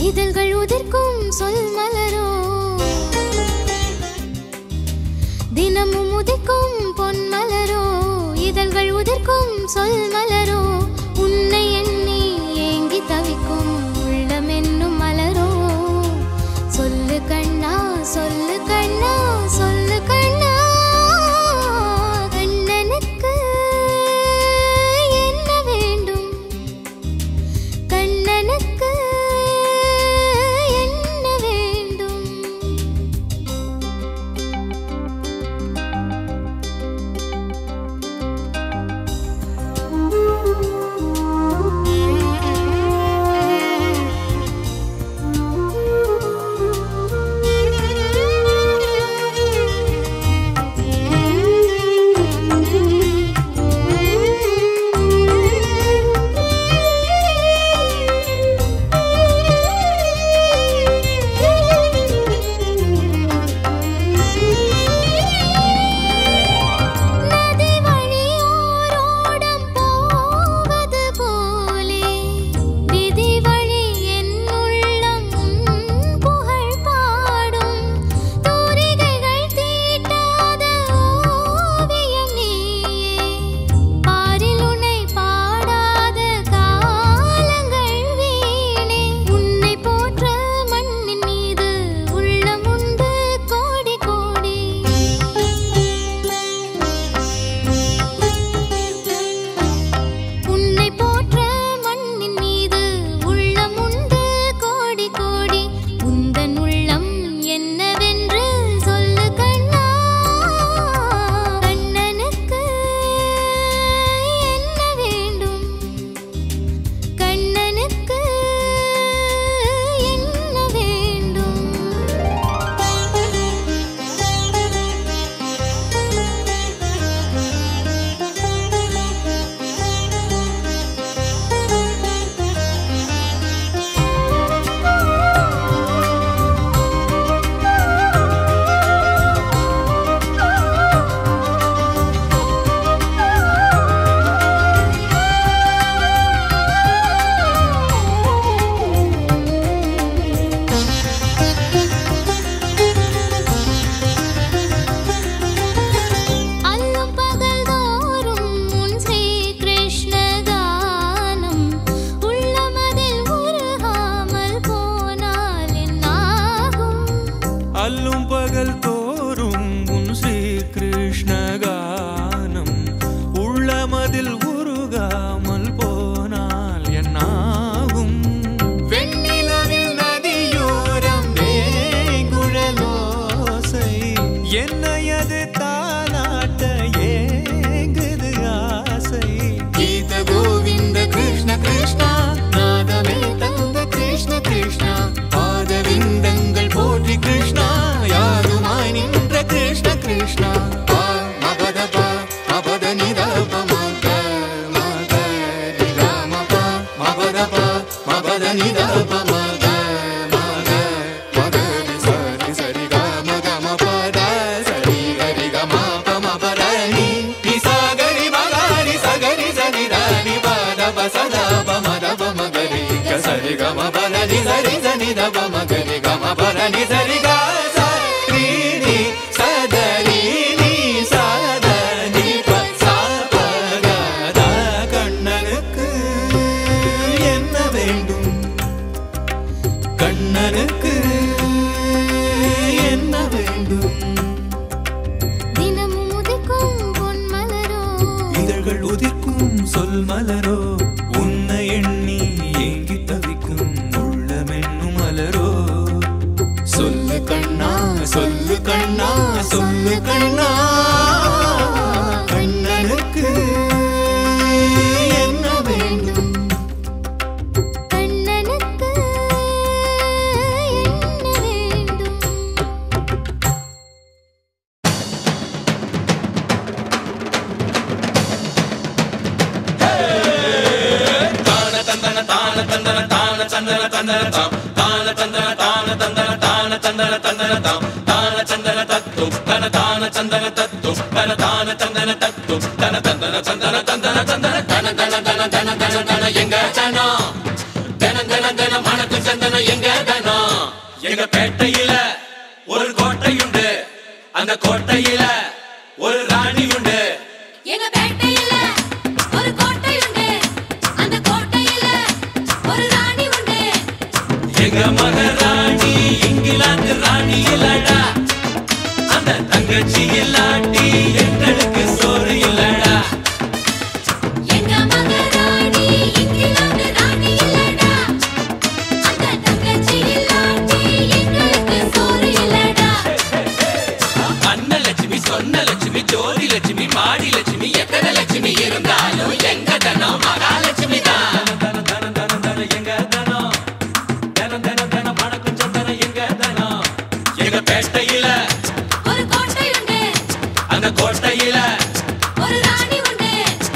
இதழ்கள் உதிர்க்கும் சொல் மலரோ தினமும் உதிர்க்கும் பொன் மலரோ இதழ்கள் உதிர்க்கும் சொல் மலரோ உன்னை எண்ணி ஏங்கி தவிக்கும் உள்ளம் என்னும் மலரோ சொல்லு கண்ணா சொல்லு கண்ணா சொல்லு கண்ணா கண்ணனுக்கு என்ன வேண்டும் கண்ணனுக்கு என்ன வேண்டும் நதி வழியோரோடம் போவது போலே விதி வழி என் உள்ளம் உன் புகழ் பாடும் தூரிகைகள் தீட்டாத ஓவியம் நீயே பாரில் உன்னை பாடாத காலங்கள் வீணே உன்னை போற்ற மண்ணின் மீது உள்ளம் உண்டு கோடி கோடி உன்னை போற்ற மண்ணின் மீது உள்ளம் உண்டு கோடி கோடி உந்தன் உள்ளம் என்னவென்று சொல்லு கண்ணா கண்ணனுக்கு என்ன வேண்டும் கண்ணனுக்கு என்ன வேண்டும் அல்லும் பகல் தோறும் உன் ஸ்ரீ கிருஷ்ண கானம் உள்ளமதில் உருகாமல் போனால் என்னாகும் அல்லும் பகல் தோறும் உன் ஸ்ரீ கிருஷ்ண கானம் உள்ளமதில் உருகாமல் போனால் என்னாகும் வெண்ணிலவில் நதியோரம் வேங்குழலோசை என்னையது தாலாட்ட ஏங்குது ஆசை கீத கோவிந்த கிருஷ்ண கிருஷ்ணா நாதமே தந்த கிருஷ்ண கிருஷ்ணா பாதவிந்தங்கள் போற்றி கிருஷ்ணா யாருமாய் நின்ற கிருஷ்ண கிருஷ்ணா பா மபத பா மபத நித ப மக மக நிதாம பா மபத பா மபத நித ப மக மக மக நி சரி சரி க மக ம பத சரி ஹரி க ம ப ம பத நி நி ச கரி ம க ரி ச கரி ச நி த நி ப த ப ச த ப ம த ப ம க ரி க சரி க ம ப த நி சரி ச நி த ப ம க ரி க ம ப த நி சரி க ச ரி நி ச த ரி நி ச த நி ப ச ப க த கண்ணனுக்கு என்ன வேண்டும் கண்ணனுக்கு என்ன வேண்டும் தினமும் உதிக்கும் பொன் மலரோ இதழ்கள் உதிர்க்கும் சொல் மலரோ உன்னை எண்ணி ஏங்கி தவிக்கும் உள்ளமென்னும் மலரோ சொல்லு கண்ணா சொல்லு கண்ணா சொல்லு கண்ணா கண்ணனுக்கு என்ன வேண்டும் கண்ணனுக்கு என்ன வேண்டும் தினம் தினம் தினம் மணக்கும் சந்தனம் எங்க தனம் எங்க பேட்டையில ஒரு கோட்டையுண்டு அந்த கோட்டையில ஒரு ராணி உண்டு எங்க பேட்டையில ஒரு கோட்டை உண்டு அந்த கோட்டையில ஒரு ராணி உண்டு எங்க மகாராணி இங்கிலாந்து ராணி இல்லடா அந்த தங்கச்சி இல்லாட்டி எங்களுக்கு சோறு இல்லடா எங்க மகாராணி இங்கிலாந்து ராணி இல்லடா அந்த தங்கச்சி இல்லாட்டி எங்களுக்கு சோறு இல்லடா அன்னலட்சுமி சொன்ன லட்சுமி ஜோதி லட்சுமி மாடி லட்சுமி எத்தனை லட்சுமி இருந்தாலும் எங்க தனம் மகாலட்சுமி தான் தனம் தனம் தனம் தனம் எங்க தனம் தனம் தனம் தனம் மணக்கும் சந்தனம் எங்க தனம் எங்க பேட்டையில ஒரு கோட்டை உண்டு அந்த கோட்டையில ஒரு ராணி உண்டு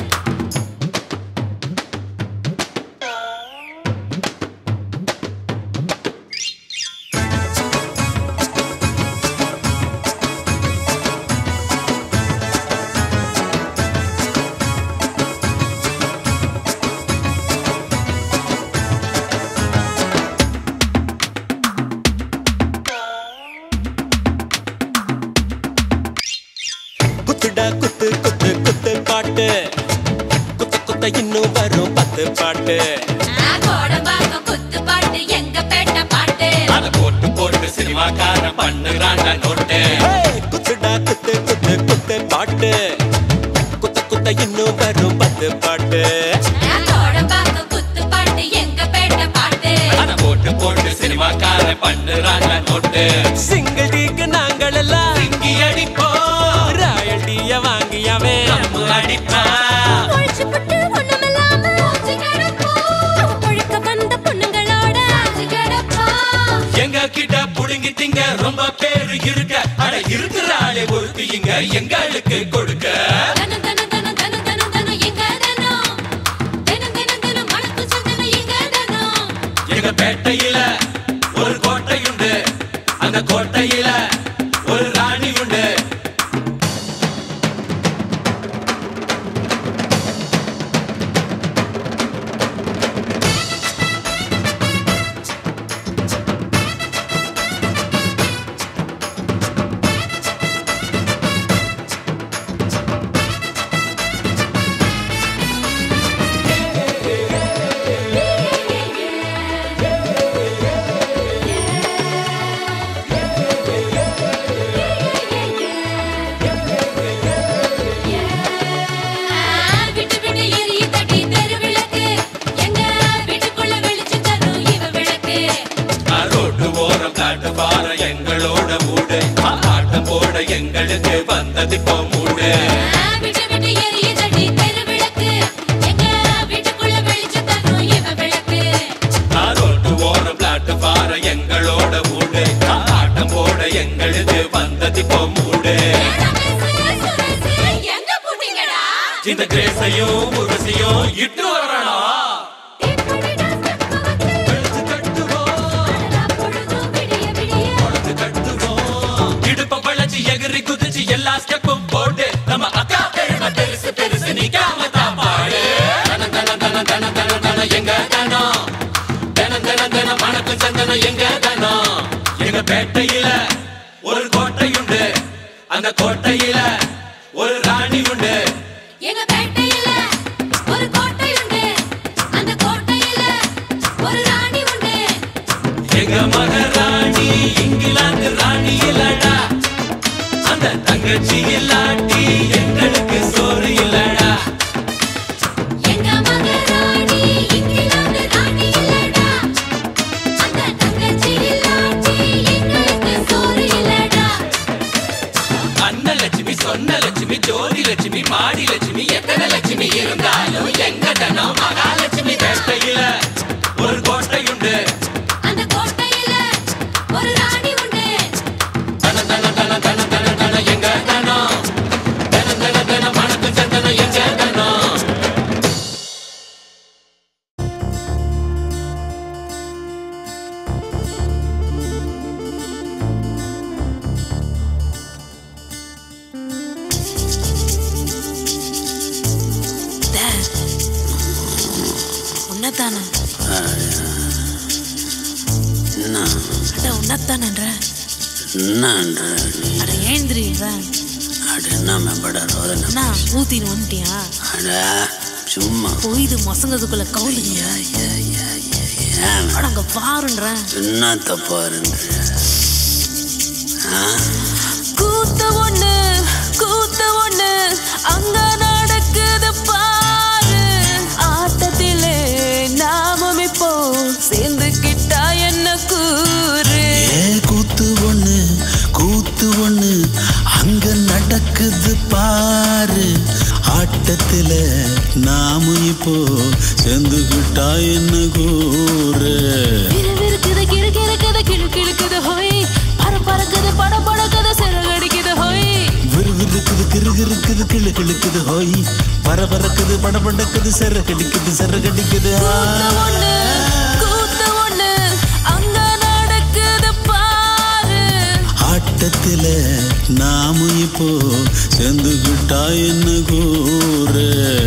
குத்துடா குத்து குத்து குத்து பாட்டு குத்து குத்த இன்னும் வரும் பத்து பாட்டு கோடம்பாக்கம் குத்து பாட்டு எங்க பேட்ட பாட்டு அத போட்டு போட்டு சினிமாக்கார பண்ணுறாண்ட நோட்டு குத்துடா குத்து குத்து குத்து பாட்டு குத்த குத்த இன்னும் வரும் பத்து பாட்டு கோடம்பாக்கம் குத்து பாட்டு எங்க பேட்ட பாட்டு அத போட்டு போட்டு சினிமாக்கார பண்ணுறாண்ட நோட்டு சிங்கிள் டீக்கு நாங்கள் எல்லாம் சிங்கி அடிப்போம் ராயல்டிய வாங்கியாவே நம்ம அடிப்பா ஒழிச்சு புட்டு ஒண்ணுமில்லாம மூச்சு கிடப்போம். ஒழுக்க வந்த பொண்ணுங்களோட மூச்சு கிடப்போம். எங்க கிட்ட புடுங்கி திங்க ரொம்ப பேரு இருக்க அட இருக்கிற ஆளே ஒருத்தி இங்க எங்களுக்கு கொடுக்க தனம், தனம், தனம், தனம், தனம், தனம், எங்க தனம்? தினம், தினம், தினம் மணக்கும் சந்தனம் எங்க தனம்? எங்க பேட்டையில ஒரு கோட்டையுண்டு அந்த கோட்டையில ஒரு ராணி உண்டு ஆ, விட்டு விட்டு எரியுதடி தெருவிளக்கு. எங்க வீட்டுக்குள்ள வெளிச்சம் தரும் இவ விளக்கு. ரோட்டு ஓரம் காட்டு பாற எங்களோட மூடு ஆட்டம் போட எங்களுக்கு வந்தது இப்போ மூடு ஆ, விட்டு விட்டு எரியுதடி தெருவிளக்கு. எங்க வீட்டுக்குள்ள வெளிச்சம் தரும் இவ விளக்கு. ரோட்டு ஓரம் காட்டு பாற எங்களோட மூடு ஆட்டம் போட எங்களுக்கு வந்தது இப்போ மூடு ரமேஷ், சுரேஷ், எங்க போனீங்கடா? இந்த கிரேசையும் முரசையும் இட்டு வரணும் எப்படிடா ஸ்டெப் வச்சு? கழுத்து கட்டுவோம் அடடா, பொழுதும் விடிய விடிய. கொழுந்து கட்டுவோம் இடுப்ப வளைச்சு எகிரி குதிச்சு எல்லா ஸ்டெப்பும் போட்டு நம்ம அக்கா பெருமை பெருசு பெருசு நிக்காம தான் பாடு தன தன தன தன தன தன எங்க தனம் தன தன தன மணக்கும் சந்தனம் எங்க தனம் எங்க பேட்டையில ஒரு கோட்டையுண்டு அந்த கோட்டையில ஒரு ராணி உண்டு எங்க பேட்டையில ஒரு கோட்டை உண்டு அந்த கோட்டையில ஒரு ராணி உண்டு எங்க மகாராணி இங்கிலாந்து ராணி இல்லடா அந்த தங்கச்சி இல்லாட்டி எங்களுக்கு சோறு இல்லடா எங்க மகாராணி இங்கிலாந்து ராணி இல்லடா அந்த தங்கச்சி இல்லாட்டி எங்களுக்கு சோறு இல்லடா அன்னலட்சுமி சொன்ன லட்சுமி ஜோதி லட்சுமி மாடி லட்சுமி எத்தனை லட்சுமி இருந்தாலும் எங்க தனம் மகாலட்சுமி பேட்டையில ஒரு கோட்டையுண்டு அந்த கோட்டையில ஒரு ராணி உண்டு தன தன தன தன தன தன எங்க தனம் தன தன தன மணக்கும் சந்தனம் எங்க தனம் உன்னதானே என்ன அட உன்னத்தானன்ற என்னன்ற நீ அட ஏந்திரின்ற அட என்ன மேம்பட ரோதனை அண்ணா ஊத்தின்னு வந்துட்டியா அட சும்மா பொய்து மொசங்கதுக்குள்ள கவுலுங்க ஐயா, ஐயா, ஐயா, ஐயா, ஏன் அட அங்க பாருன்ற என்ன தப்பா இருந்த கூத்து ஒண்ணு கூத்து ஒண்ணு அங்க நடக்குது பாரு ஆட்டத்திலே நாமும் இப்போ சேர்ந்துக்கிட்டா என்ன கூறு ஏ கூத்து ஒண்ணு கூத்து ஒண்ணு அங்க நடக்குது பாரு ஆட்டத்துல நாமும் இப்போ சேர்ந்துகிட்டா என்ன கூறு விறுவிறுக்குது கிறுகிறுக்குது கிழுக்கிழுக்குது ஹோய் பற பறக்குது பட படக்குது சிறகடிக்குது ஹோய் விறுவிறுக்குது கிறுகிறுக்குது கிளு கிளுக்குது ஹோய் பரபரக்குது படபடக்குது செர கடிக்குது செர கடிக்குது கூத்து ஒண்ணு கூத்து ஒண்ணு அங்க நடக்குது பாரு ஆட்டத்துல நாமும் இப்போ சேர்ந்துகிட்டா என்ன கூறு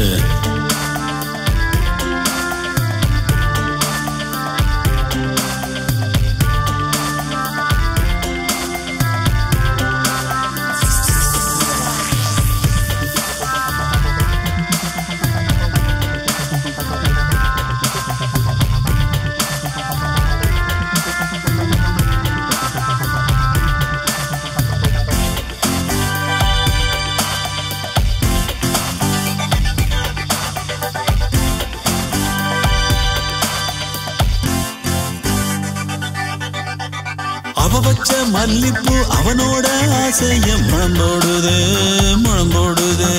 அவ வச்ச மல்லிப்பூ அவனோட ஆசைய முழம்போடுது முழம்போடுது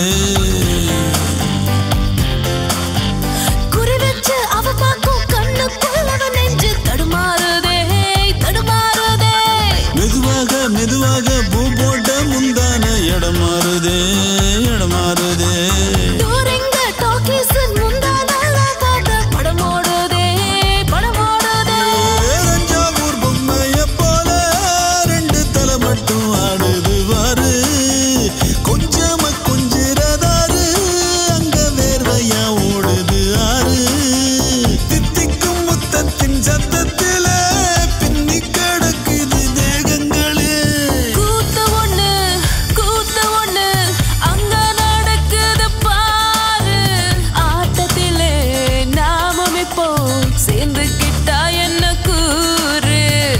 குறி வச்சு அவ பார்க்கும் கண்ணுக்குள்ள அவன் நெஞ்சு தடுமாறுதே தடுமாறுதே மெதுவாக மெதுவாக பூ போட்ட முந்தான இடம் மாறுதே இடம் மாறுதே தூரங்க டாக்கீஸ் முந்தான பார்த்த படம் ஓடுதே படம் ஓடுதே தஞ்சாவூர் பொம்மைய போல ரெண்டு தலை மட்டும் ஆடுது வாரு கொஞ்சம கொஞ்சிரதாரு அங்க வேர்வையா ஓடுது ஆறு தித்திக்கும் முத்தத்தின் சத்தத்தில பின்னி கிடக்குது தேகங்களே கூத்து ஒண்ணு கூத்து ஒண்ணு அங்க நடக்குது பாரு ஆட்டத்திலே நாமும் இப்போ சேர்ந்துக்கிட்டா என்ன கூறு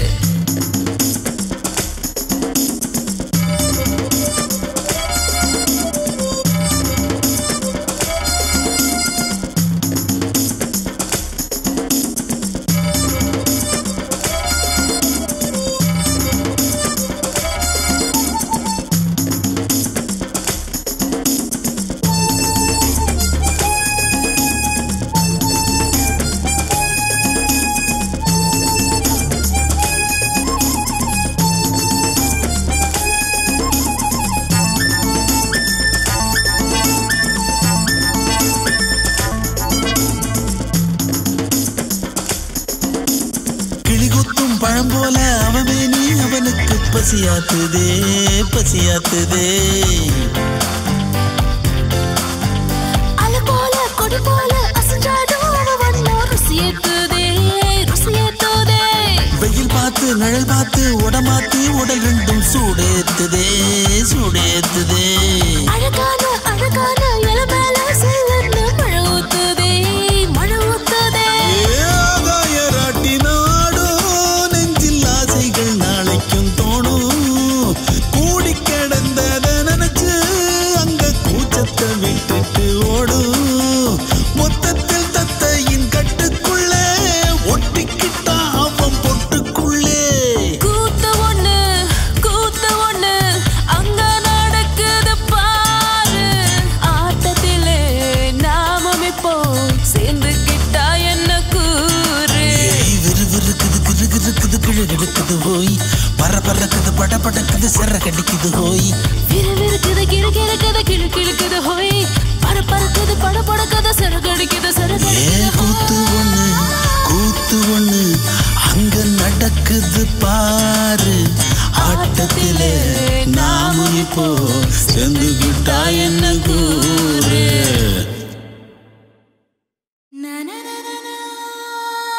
கிளிகுத்தும் பழம் போல அவமே நீ அவனுக்கு பசியாத்துதே பசியாத்துதே அலை போல கொடி போல அசஞ்சாடும் அவ வண்ணம் ருசியேத்துதே ருசியேத்துதே வெயில் பார்த்து நிழல் பார்த்து உடமாத்தி உடல் ரெண்டும் சூடேத்துதே சூடேத்துதே அழகான அழகான இளமேல சில்லுன்னு மழை ஊத்துதே மழை ஊத்துதே ஏகாயராட்டி நாடும் நெஞ்சில் ஆசைகள் நாளைக்கும் தோணும் கூடி கிடந்தத நினைச்சு அங்க கூச்சத்தை விட்டுட்டு ஓடும் மொத்தத்தில் தத்தையின் கட்டுக்குள்ளே ஒட்டிக்கிட்டா அவன் பொட்டுக்குள்ளே கூத்து ஒண்ணு கூத்து ஒண்ணு அங்க நடக்குது பாரு ஆட்டத்திலே நாமும் இப்போ சேர்ந்துக்கிட்டா என்ன கூறு ஏய், விறுவிறுக்குது கிறுகிறுக்குது கிழகிழக்குது ஹோய் பரபரக்குது படபடக்குது செர கடிக்குது ஹோய் விறுவிறுக்குது கிறுகிறுக்குது கிழுக்கிழுக்குது ஹோய் பற பறக்குது பட படக்குது சிறகடிக்குது ஏ சிறகடிக்குது கூத்து ஒண்ணு கூத்து ஒண்ணு அங்க நடக்குது பாரு ஆட்டத்திலே நாமும் இப்போ சேர்ந்துகிட்டா என்ன கூறு Na na na na na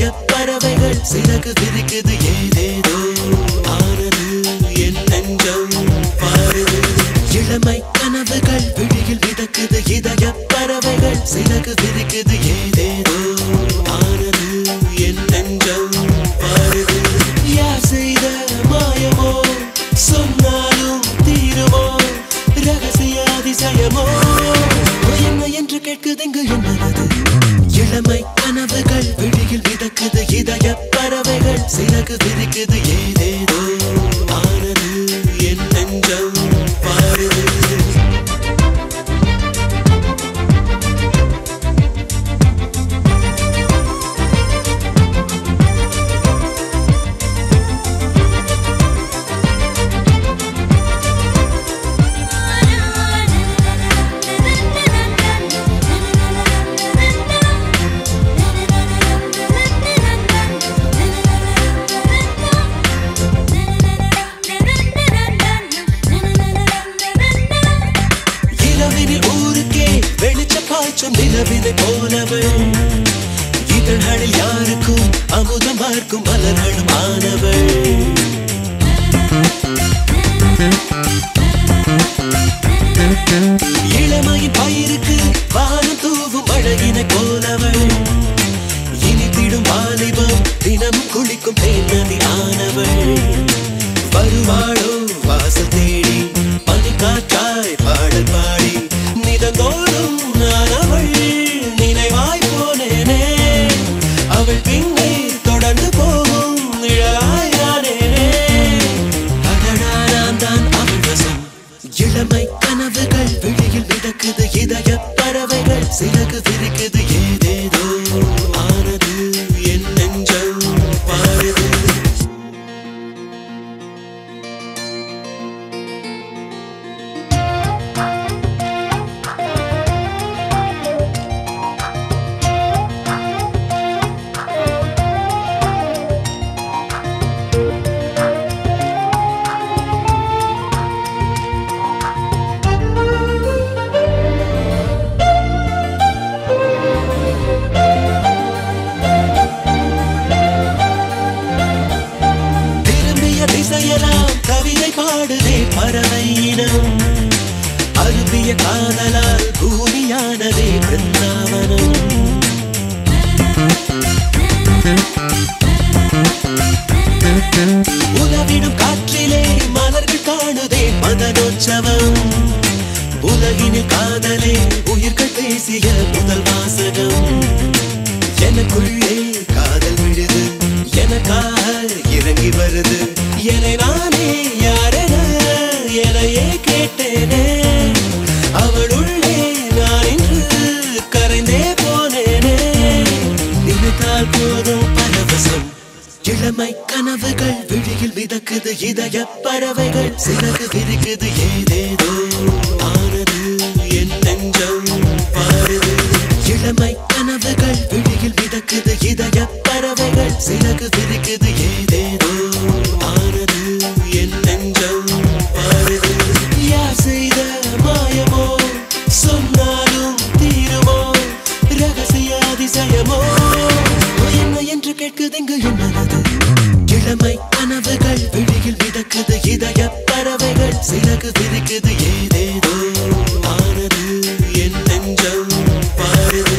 இதய பறவைகள் சிறகு விரிக்குது ஏதேதோ ஆனது என் நெஞ்சம் பாருது இளமை கனவுகள் விழியில் விதக்குது இதய பறவைகள் சிறகு விரிக்குது ஏதேதோ ஆனது என் நெஞ்சம் பாருது யார் செய்த மாயமோ சொன்னாலும் தீருமோ ரகசிய அதிசயமோ என்ன என்று கேட்குதுங்கு என்னது இளமை கனவுகள் விழியில் விதக்குது இதய பறவைகள் சிறகு விரிக்குது ஏதேதோ ஆனது என் நெஞ்சம் பாருது இரவினில் ஊருக்கே வெளிச்ச பாய்ச்சும் நிலவினை போனவள் இதழ்களில் யாருக்கும் அமுதமார்க்கும் மலர்களும் ஆனவள் இளமையின் பயிருக்கு வானம் தூவும் அழகினை போனவள் இனித்திடும் வாலிபம் தினமும் குளிக்கும் தேநதி ஆனவள் வருவாளோ வாசல் தேடி பனிக்காற்றாய் பாடல் பாடி நிதந்தோறும் நான் அவள் நினைவாய் போனேனே அவள் பின்னே தொடர்ந்து போகும் நிழலாய் நானேனே அடடா நான் தான் அவள் வசம் இளமை கனவுகள் விழியில் மிதக்குது இதய பறவைகள் சிறகு விரிக்குது ஏதேதோ ஆனது என் நெஞ்சம் பாடுது திரும்பிய திசையெல்லாம் கவிதை பாடுதே பறவை இனம் அரும்பிய காதலால் பூமியானதே பிருந்தாவனம் உலவிடும் காற்றிலே மலர்கள் காணுதே மதனோற்சவம் உலகினில் காதலே உயிர்கள் பேசிய முதல் வாசகம் எனக்குள்ளே காதல் விழுது எனக்காக இறங்கி வருது என்னை நானே யாரென எனையே கேட்டேனே அவள் உள்ளே நான் இன்று கரைந்தே போனேனே நினைத்தால் போதும் பரவசம் இளமை கனவுகள் விழியில் மிதக்குது இதய பறவைகள் சிறகு விரிக்குது ஏதேதோ ஆனது என் நெஞ்சம் பாடுது இளமை கனவுகள் விழியில் மிதக்குது இதய பறவைகள் சிறகு விரிக்குது ஏதேதோ ஆனது என் நெஞ்சம் பாடுது யார் செய்த மாயமோ சொன்னாலும் தீருமோ ரகசிய அதிசயமோ என்ன என்று கேட்குதுங்க என்னது இளமை கனவுகள் விழியில் மிதக்குது இதய பறவைகள் சிறகு விரிக்குது ஏதேதோ ஆனது என் நெஞ்சம் பாடுது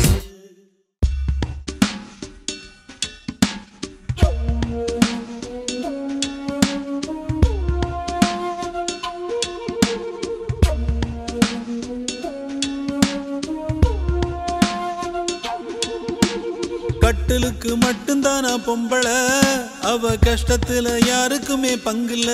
கட்டிலுக்கு மட்டும்தானா பொம்பளை அவ கஷ்டத்துல யாருக்குமே பங்குல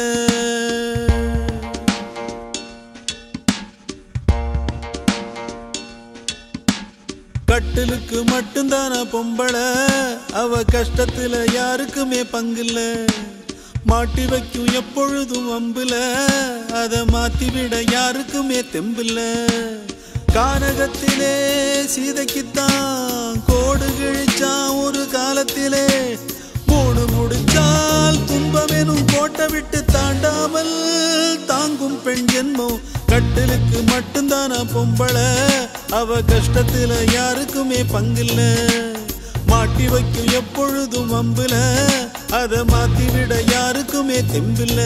கட்டிலுக்கு மட்டும்தானா பொம்பளை அவ கஷ்டத்துல யாருக்குமே பங்குல மாட்டி வைக்கும் எப்பொழுதும் வம்புல அத மாத்தி விட யாருக்குமே தெம்பில்ல கானகத்திலே சீதைக்குத்தான் கோடு கிழிச்சான் ஒரு காலத்திலே மூணு முடிச்சால் துன்பமெனும் கோட்டை விட்டு தாண்டாமல் தாங்கும் பெண் ஜென்மம் கட்டிலுக்கு மட்டும்தானா பொம்பளை அவ கஷ்டத்துல யாருக்குமே பங்கில்ல மாட்டி வைக்கும் எப்பொழுதும் அம்புல அதை மாத்தி விட யாருக்குமே தெம்பில்ல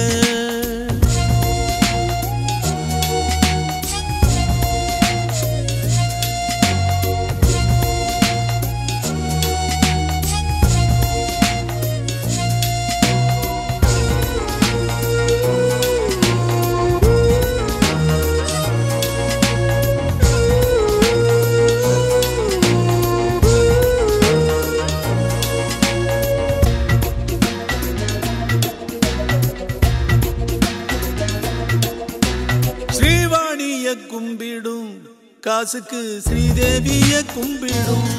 ஸ்ரீவாணிய கும்பிடும் காசுக்கு ஸ்ரீதேவிய கும்பிடும்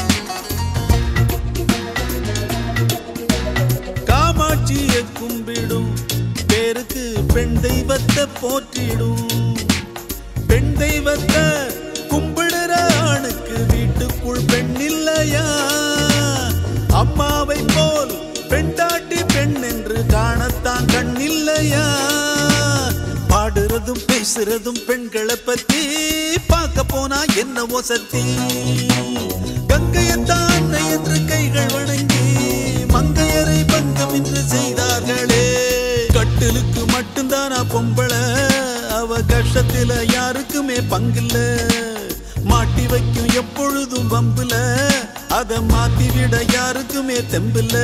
காமாட்சிய கும்பிடும் பேருக்கு பெண் தெய்வத்தை போற்றிடும் பெண் தெய்வத்தை கும்பிடுற ஆணுக்கு வீட்டுக்குள் பெண் இல்லையா அம்மாவை போல் பெண்டாட்டி பெண் என்று காணத்தான் கண் இல்லையா பாடுறதும் பேசுறதும் பெண்களை பத்தி பார்க்க போனா என்ன ஒசத்தி கங்கையத்தான் அன்னை என்று கைகள் வணங்கி மங்கையரை பங்கம் என்று செய்தார்களே கட்டிலுக்கு மட்டும்தானா பொம்பளை அவ கஷ்டத்துல யாருக்குமே பங்கில்ல மாட்டி வைக்கும் எப்பொழுதும் வம்புல அதை மாத்தி விட யாருக்குமே தெம்பில்ல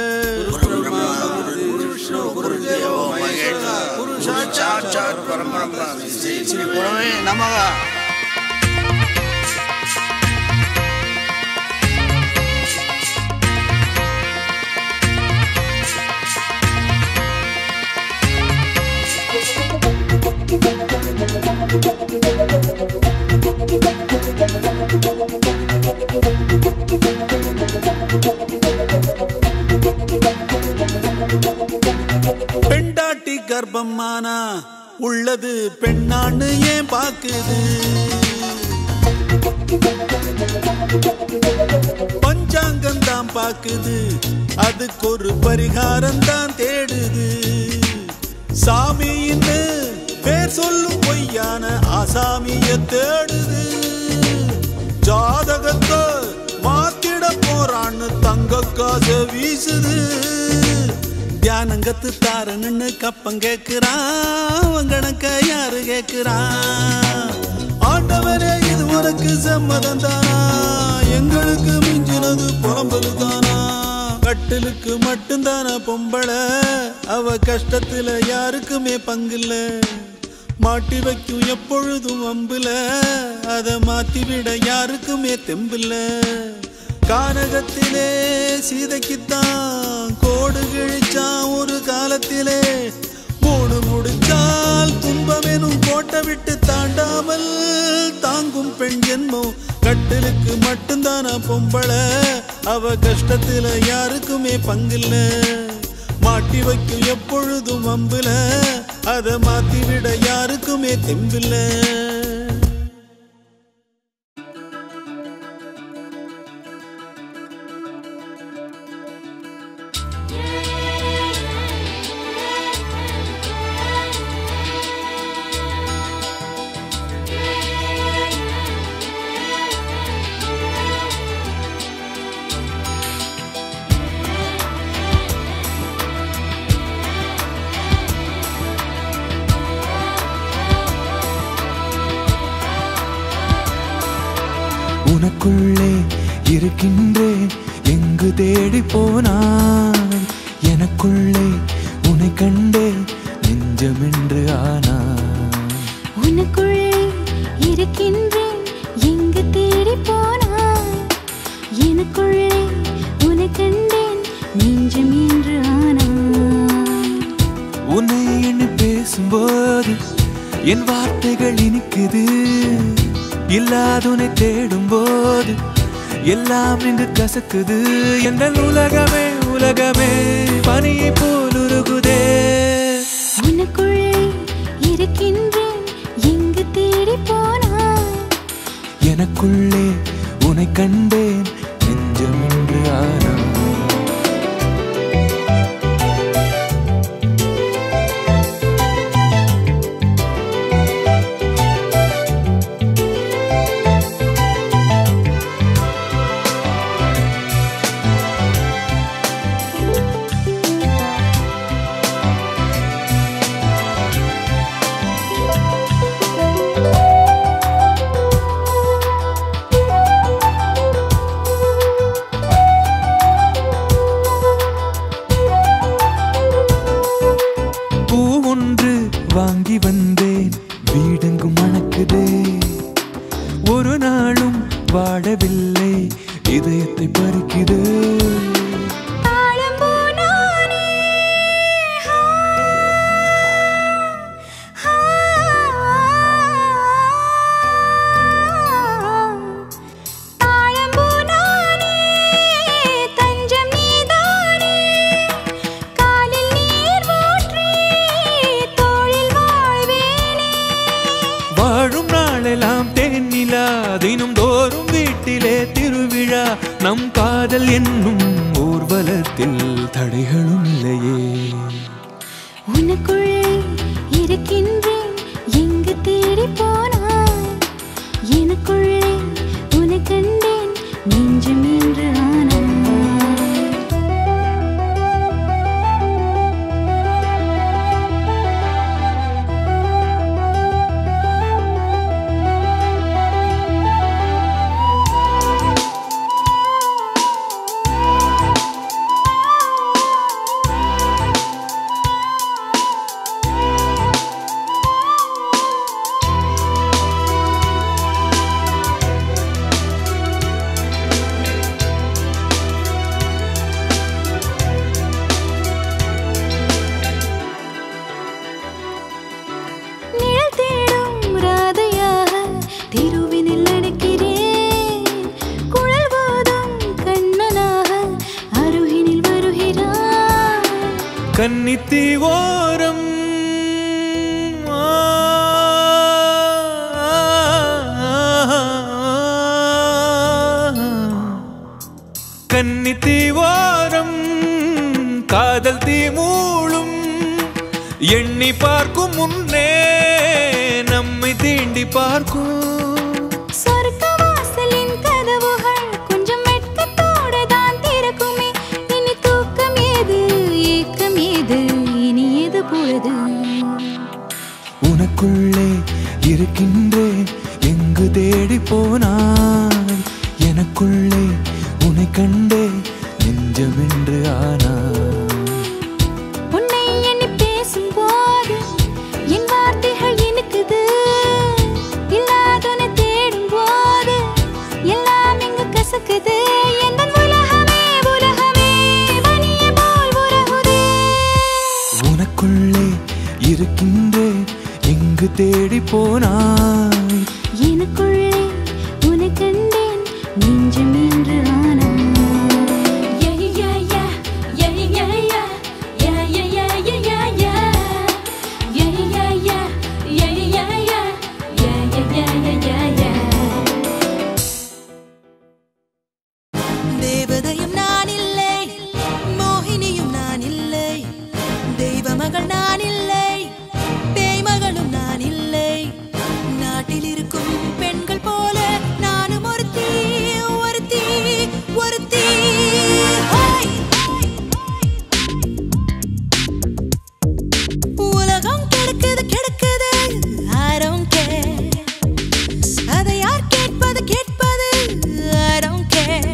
பெண்டாட்டி கர்ப்பமானா உள்ளது பெண்ணான்னு ஏன் பாக்குது பஞ்சாங்கம் தான் பாக்குது அதுக்கு ஒரு பரிகாரம் தான் தேடுது சாமின்னு பேர் சொல்லும் பொய்யான ஆசாமிய தேடுது ஜாதகத்தை மாத்திட போறான்னு தங்க காச வீசுது தியானங்கத்து தாரன்னு கப்பம் கேக்குறான் கணக்க யாரு கேக்குறான் ஆண்டவரே இது உனக்கு சம்மதம் தானா எங்களுக்கு மிஞ்சினது புலம்பலு தானா கட்டிலுக்கு மட்டும்தானா பொம்பளை அவ கஷ்டத்துல யாருக்குமே பங்கில்ல மாட்டி வைக்கும் எப்பொழுதும் வம்புல அதை மாத்தி விட யாருக்குமே தெம்பில்ல கானகத்திலே சீதைக்குத்தான் கோடு கிழிச்சான் ஒரு காலத்திலே மூணு முடிச்சால் துன்பமெனும் கோட்டை விட்டு தாண்டாமல் தாங்கும் பெண் ஜென்மம் கட்டிலுக்கு மட்டும்தானா பொம்பளை அவ கஷ்டத்துல யாருக்குமே பங்கில்ல மாட்டி வைக்கும் எப்பொழுதும் வம்புல அதை மாத்தி விட யாருக்குமே தெம்பில்ல உனக்குள்ளே இருக்கின்றேன் எங்கு தேடி போனான் எனக்குள்ளே உன்னை கண்டேன் நெஞ்சமென்று ஆனான் உனக்குள்ளே இருக்கின்றேன் எங்கு தேடி போனாய் எனக்குள்ளே உன்னை கண்டேன் நெஞ்சம் என்று ஆனாய் உன்னை எண்ணி பேசும்போது என் வார்த்தைகள் இனிக்குது இல்லாதுனை தேடும் போது எல்லாம் இன்று கசக்குது எந்த உலகமே உலகமே பனியை போல் உருகுதே உனக்குள்ளே இருக்கின்றேன் எங்கு தேடி போனாய் எனக்குள்ளே உன்னை கண்டேன் நெஞ்சமென்று ஆனான் காதல் என்னும் ஊர்வலத்தில் தடைகளும் இல்லையே உனக்குள்ளே இருக்கின்றேன் எங்கு தேடி போனாய் எனக்குள்ளே உன்னை கண்டேன் நெஞ்சம் என்று ஆனாய் நிழல் தேடும் ராதையாக தெருவினில் நடக்கிறேன் குழல் போதும் கண்ணனாக அருகினில் வருகிறான் கன்னித்தி ஓரம் ஆ, கன்னித்தி ஓரம் காதல் தீ மூளும் எண்ணி பார்க்கும் முன்னே நம்மை தீண்டி பார்க்கும் சொர்க்க வாசலின் கதவுகள் கொஞ்சம் வெட்கத்தோடு தான் திறக்குமே இனி தூக்கம் ஏது ஏக்கம் ஏது இனி எது பொழுது உனக்குள்ளே இருக்கின்றேன் எங்கு தேடி போனாய் எனக்குள்ளே உன்னை கண்டே நெஞ்சமென்று ஆனாய் உன்னை எண்ணி பேசும்போது என் வார்த்தைகள் இனிக்குது இல்லாதொன்னு தேடும் போது எல்லாம் இங்கு கசக்குது எந்தன் உலகமே உலகமே பனியை போல் உருகுதே உனக்குள்ளே இருக்கின்றேன் எங்கு தேடி போனாய் எனக்குள்ளே உன்னை கண்டேன் நெஞ்சம் என்று ஆனாய் தேவதையும் நான் இல்லை மோகினியும் நான் இல்லை தெய்வ மகள் நான் இல்லை பேய்மகளும் நான் இல்லை நாட்டில் இருக்கும் பெண்கள் போல நானும் ஒருத்தி ஒருத்தி ஒருத்தி ஹாய்! உலகம் கிடக்குது கிடக்குது I don't care. அதை யார் கேட்பது கேட்பது I don't care.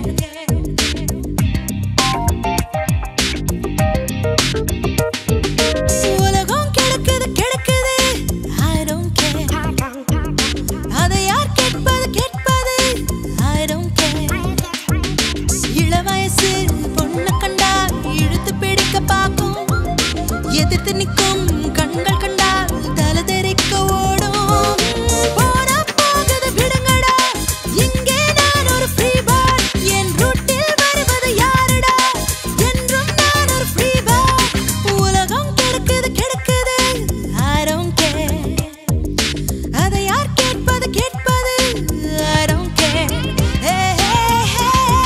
உலகம் கிடக்குது கிடக்குது I don't care. அதை யார் கேட்பது கேட்பது I don't care. இளவயசு பொண்ணு கண்டா இழுத்து பிடிக்க பார்க்கும் எதிர்த்து நிற்கும் கண்கள் கண்டா தலை தெறிக்க ஓடும் போனா போகுது விடுங்கடா இங்கே நான் ஒரு ஃப்ரீ பேர்ட் என் ரூட்டில் வருவது யாருடா என்றும் நான் ஒரு ஃப்ரீ பேர்ட் உலகம் கிடக்குது கிடக்குது I don't care. அதை யார் கேட்பது கேட்பது I don't care. Hey, hey, hey.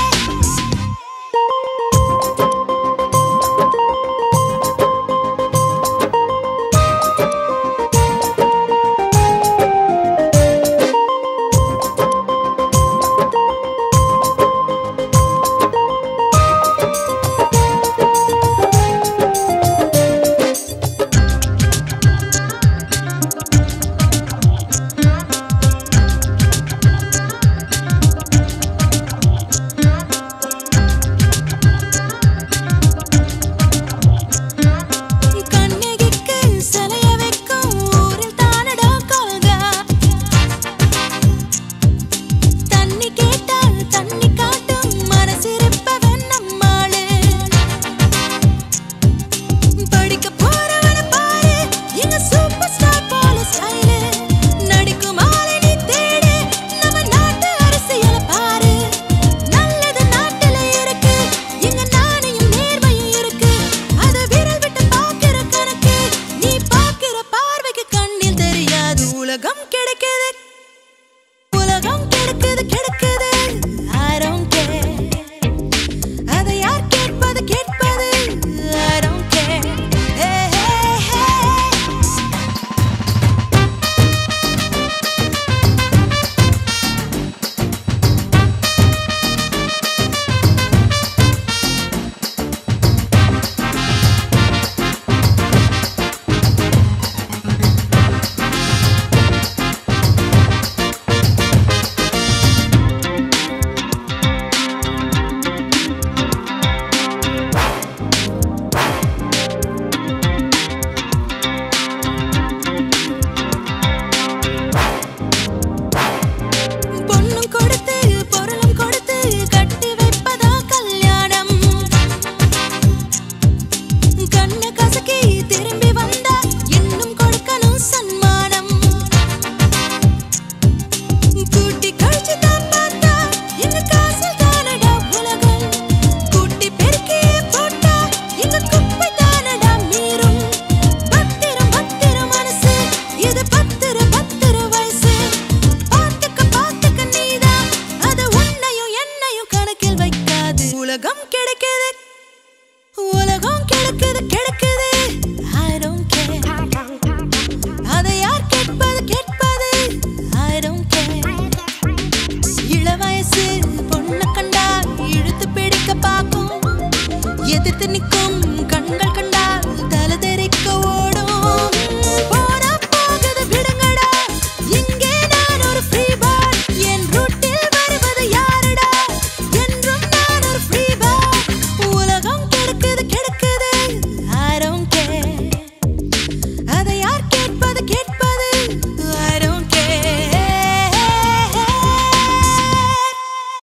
உலகம் கிடைக்குது உலகம் கிடைக்குது கிடைக்குது I don't care அதை யார் கேட்பது கேட்பது I don't care இளவயசு பொண்ணு கண்டா இழுத்து பிடிக்க பார்க்கும் எதிர்த்து நிற்கும் கண்கள்